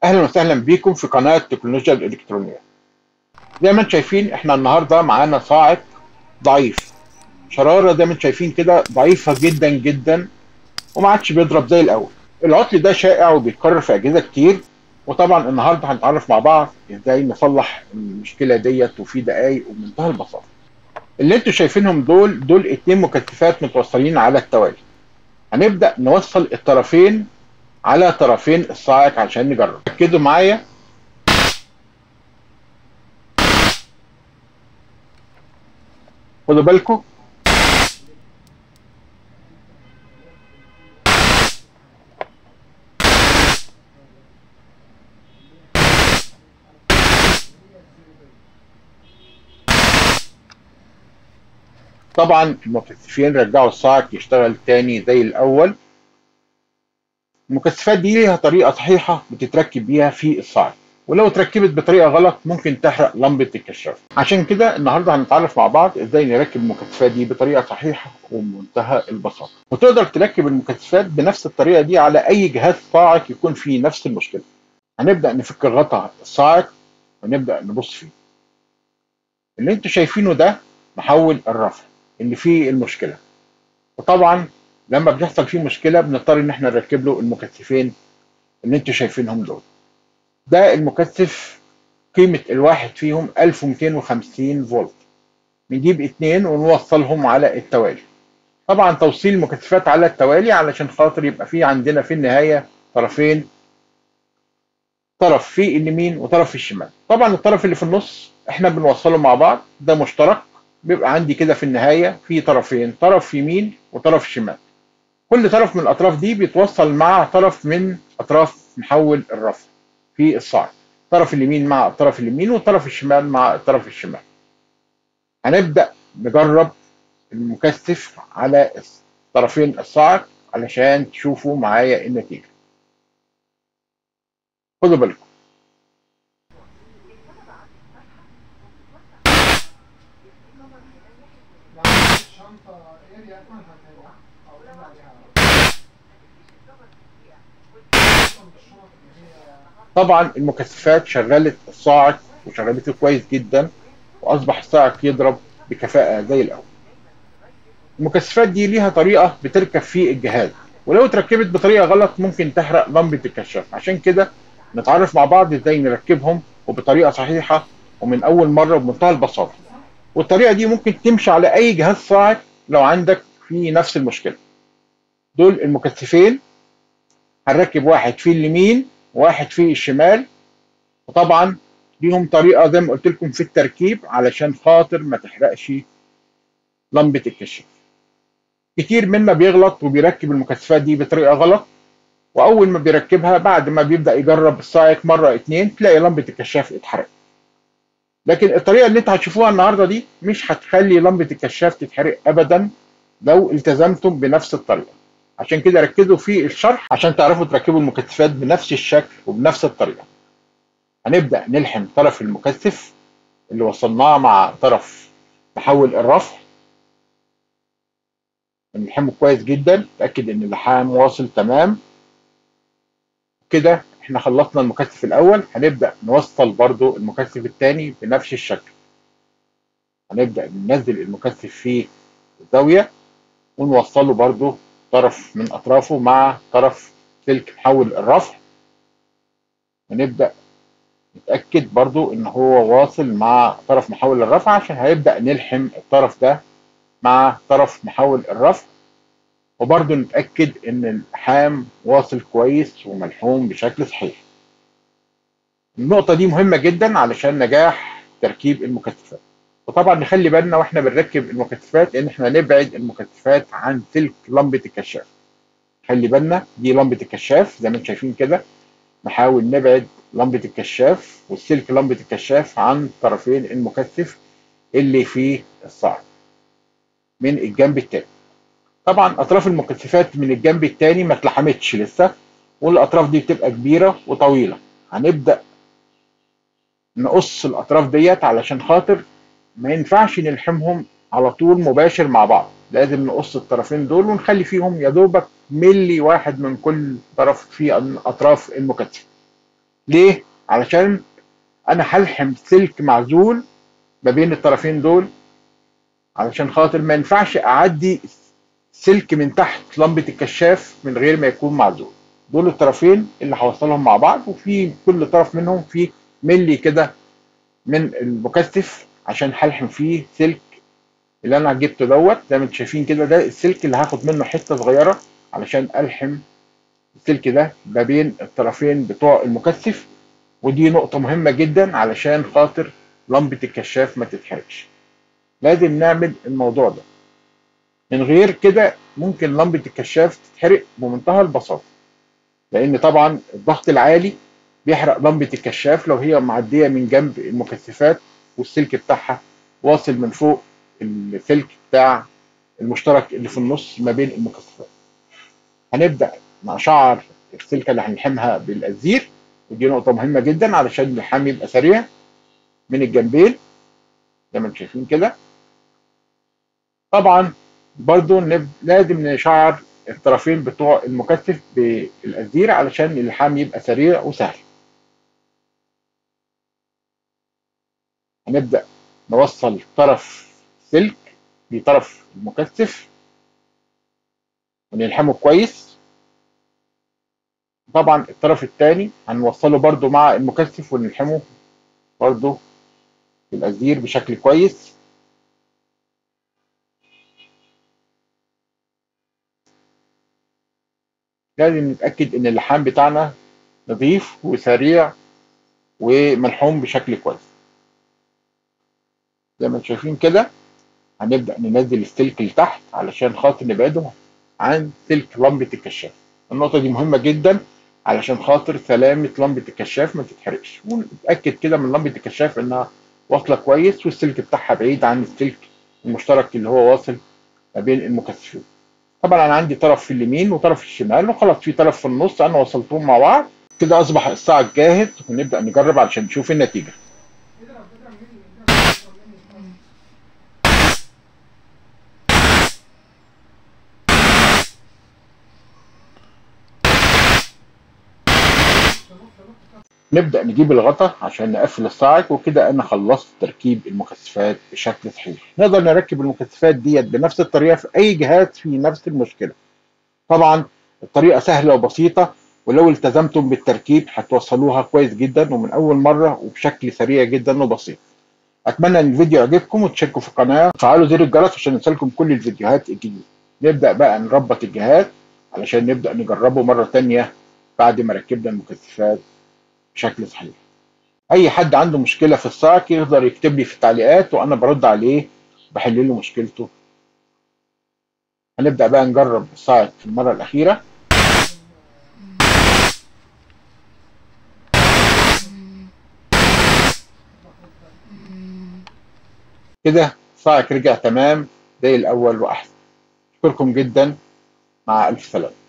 اهلا وسهلا بيكم في قناه تكنولوجيا الالكترونيه زي ما انتم شايفين احنا النهارده معانا صاعق ضعيف شراره زي ما انتم شايفين كده ضعيفه جدا جدا وما عادش بيضرب زي الاول العطل ده شائع وبيتكرر في اجهزه كتير وطبعا النهارده هنتعرف مع بعض ازاي نصلح المشكله ديت وفي دقايق وبمنتهى البساطه اللي انتم شايفينهم دول دول اتنين مكثفات متوصلين على التوالي هنبدا نوصل الطرفين على طرفين الصاعق عشان نجرب ركزوا معايا خدوا بالكم طبعا المكثفين رجعوا الصاعق يشتغل تاني زي الاول المكثفات دي ليها طريقه صحيحه بتتركب بيها في الصاعق ولو اتركبت بطريقه غلط ممكن تحرق لمبه الكشاف عشان كده النهارده هنتعرف مع بعض ازاي نركب المكثفات دي بطريقه صحيحه وبمنتهى البساطه وتقدر تركب المكثفات بنفس الطريقه دي على اي جهاز صاعق يكون فيه نفس المشكله هنبدا نفك غطاء الصاعق ونبدا نبص فيه اللي انتوا شايفينه ده محول الرفع اللي فيه المشكله وطبعا لما بيحصل فيه مشكله بنضطر ان احنا نركب له المكثفين اللي انتوا شايفينهم دول ده المكثف قيمه الواحد فيهم 1250 فولت نجيب اتنين ونوصلهم على التوالي طبعا توصيل المكثفات على التوالي علشان خاطر يبقى في عندنا في النهايه طرفين طرف في اليمين وطرف في الشمال طبعا الطرف اللي في النص احنا بنوصله مع بعض ده مشترك بيبقى عندي كده في النهايه في طرفين طرف يمين وطرف شمال كل طرف من الاطراف دي بيتوصل مع طرف من اطراف محول الرفع في الصاعق الطرف اليمين مع الطرف اليمين والطرف الشمال مع الطرف الشمال هنبدا نجرب المكثف على طرفين الصاعق علشان تشوفوا معايا النتيجه خدوا بالكم طبعا المكثفات شغلت الصاعق وشغلته كويس جدا واصبح الصاعق يضرب بكفاءه زي الاول المكثفات دي ليها طريقه بتركب في الجهاز ولو اتركبت بطريقه غلط ممكن تحرق لمبه الكشاف عشان كده نتعرف مع بعض ازاي نركبهم وبطريقه صحيحه ومن اول مره بمنتهى البساطه والطريقه دي ممكن تمشي على اي جهاز صاعق لو عندك في نفس المشكله دول المكثفين هنركب واحد في اليمين وواحد في الشمال وطبعا ليهم طريقه زي ما قلت لكم في التركيب علشان خاطر ما تحرقش لمبه الكشاف كتير منا بيغلط وبيركب المكثفات دي بطريقه غلط واول ما بيركبها بعد ما بيبدا يجرب الصاعق مره اتنين تلاقي لمبه الكشاف اتحرقت لكن الطريقه اللي انت هتشوفوها النهارده دي مش هتخلي لمبه الكشاف تتحرق ابدا لو التزمتم بنفس الطريقه عشان كده ركزوا في الشرح عشان تعرفوا تركبوا المكثفات بنفس الشكل وبنفس الطريقه هنبدا نلحم طرف المكثف اللي وصلناه مع طرف محول الرفع نلحمه كويس جدا نتاكد ان اللحام واصل تمام كده احنا خلصنا المكثف الاول هنبدا نوصل برضو المكثف الثاني بنفس الشكل هنبدا ننزل المكثف في الزاويه ونوصله برضو طرف من اطرافه مع طرف سلك محول الرفع ونبدا نتاكد برضو ان هو واصل مع طرف محول الرفع عشان هيبدا نلحم الطرف ده مع طرف محول الرفع وبرضو نتاكد ان اللحام واصل كويس وملحوم بشكل صحيح النقطه دي مهمه جدا علشان نجاح تركيب المكثفات وطبعا نخلي بالنا واحنا بنركب المكثفات ان احنا نبعد المكثفات عن سلك لمبه الكشاف خلي بالنا دي لمبه الكشاف زي ما انتم شايفين كده نحاول نبعد لمبه الكشاف والسلك لمبه الكشاف عن طرفين المكثف اللي في الصاعق من الجنب التاني طبعا اطراف المكثفات من الجنب التاني ما اتلحمتش لسه والاطراف دي بتبقى كبيره وطويله هنبدا نقص الاطراف ديت علشان خاطر ما ينفعش نلحمهم على طول مباشر مع بعض لازم نقص الطرفين دول ونخلي فيهم يا دوبك ملي واحد من كل طرف في اطراف المكثف ليه؟ علشان انا هلحم سلك معزول ما بين الطرفين دول علشان خاطر ما ينفعش اعدي سلك من تحت لمبة الكشاف من غير ما يكون معزول دول الطرفين اللي هوصلهم مع بعض وفي كل طرف منهم في ملي كده من المكثف عشان هلحم فيه سلك اللي انا جبته دوت زي ما انتم شايفين كده ده السلك اللي هاخد منه حته صغيره علشان الحم السلك ده ما بين الطرفين بتوع المكثف ودي نقطة مهمة جدا علشان خاطر لمبة الكشاف ما تتحرقش لازم نعمل الموضوع ده من غير كده ممكن لمبة الكشاف تتحرق بمنتهى البساطة لأن طبعا الضغط العالي بيحرق لمبة الكشاف لو هي معدية من جنب المكثفات والسلك بتاعها واصل من فوق السلك بتاع المشترك اللي في النص ما بين المكثفات هنبدأ نشعر السلكة اللي هنلحمها بالأزير ودي نقطة مهمة جدا علشان اللحام يبقى سريع من الجنبين زي ما انتم شايفين كده طبعا برضو نب... لازم نشعر الطرفين بتوع المكثف بالأزير علشان اللحام يبقى سريع وسهل هنبدأ نوصل طرف سلك بطرف المكثف ونلحمه كويس طبعا الطرف الثاني هنوصله برضو مع المكثف ونلحمه برضو بالأزير بشكل كويس لازم نتأكد إن اللحام بتاعنا نظيف وسريع وملحوم بشكل كويس زي ما انتم شايفين كده هنبدأ ننزل السلك لتحت علشان خاطر نبعده عن سلك لمبة الكشاف النقطة دي مهمة جدا علشان خاطر سلامة لمبة الكشاف ما تتحرقش ونتأكد كده من لمبة الكشاف انها واصلة كويس والسلك بتاعها بعيد عن السلك المشترك اللي هو واصل ما بين المكثفين طبعا انا عندي طرف في اليمين وطرف في الشمال وخلاص في طرف في النص انا وصلتهم مع بعض كده اصبح الصاع جاهز ونبدأ نجرب علشان نشوف النتيجة نبدأ نجيب الغطا عشان نقفل الصاعق وكده أنا خلصت تركيب المكثفات بشكل صحيح نقدر نركب المكثفات ديت بنفس الطريقة في أي جهاز في نفس المشكلة طبعا الطريقة سهلة وبسيطة ولو التزمتم بالتركيب هتوصلوها كويس جدا ومن أول مرة وبشكل سريع جدا وبسيط أتمنى إن الفيديو يعجبكم وتشتركوا في القناة وتفعلوا زر الجرس عشان يوصلكم كل الفيديوهات الجديدة نبدأ بقى نربط الجهاز علشان نبدأ نجربه مرة تانية بعد ما ركبنا المكثفات بشكل صحيح اي حد عنده مشكله في الصاعق يقدر يكتب لي في التعليقات وانا برد عليه بحل له مشكلته هنبدا بقى نجرب الصاعق في المره الاخيره كده الصاعق رجع تمام زي الاول واحسن اشكركم جدا مع الف سلامه